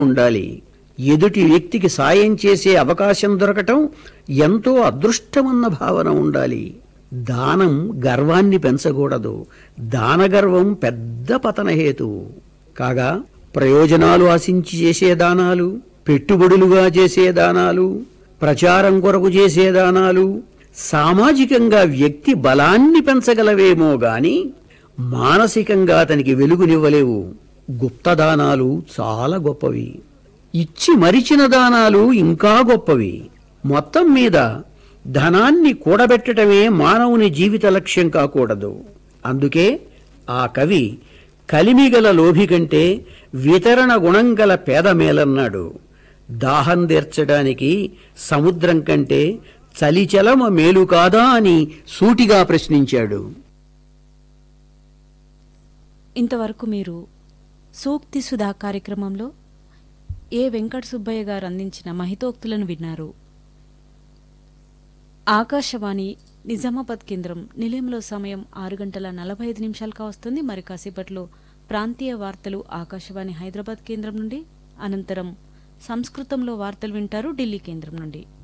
ఉండాలి ఎదుటి వ్యక్తికి సాయం చేసే అవకాశం దొరకటం ఎంతో అదృష్టమన్న భావన ఉండాలి దానం గర్వాన్ని పెంచకూడదు దానగర్వం పెద్ద పతనహేతువు కాగా ప్రయోజనాలు ఆశించి చేసే దానాలు పెట్టుబడులుగా చేసే దానాలు ప్రచారం కొరకు చేసే దానాలు సామాజికంగా వ్యక్తి బలాన్ని పెంచగలవేమో గాని మానసికంగా అతనికి వెలుగునివ్వలేవు గుప్తదానాలు చాలా గొప్పవి ఇచ్చి మరిచిన దానాలు ఇంకా గొప్పవి మొత్తం మీద ధనాన్ని కూడబెట్టడమే మానవుని జీవిత లక్ష్యం కాకూడదు అందుకే ఆ కవి కలిమిగల లోభి కంటే వితరణ గుణం గల పేద మేలన్నాడు దాహం తీర్చడానికి సముద్రం కంటే చలిచలమ మేలు కాదా అని సూటిగా ప్రశ్నించాడు ఇంతవరకు మీరు సూక్తి సుధా కార్యక్రమంలో ఏ వెంకట సుబ్బయ్య గారు అందించిన మహితోక్తులను విన్నారు ఆకాశవాణి నిజామాబాద్ కేంద్రం నిలయంలో సమయం ఆరు గంటల నలభై ఐదు నిమిషాలుగా వస్తుంది మరి కాసేపట్లో ప్రాంతీయ వార్తలు ఆకాశవాణి హైదరాబాద్ కేంద్రం నుండి అనంతరం సంస్కృతంలో వార్తలు వింటారు ఢిల్లీ కేంద్రం నుండి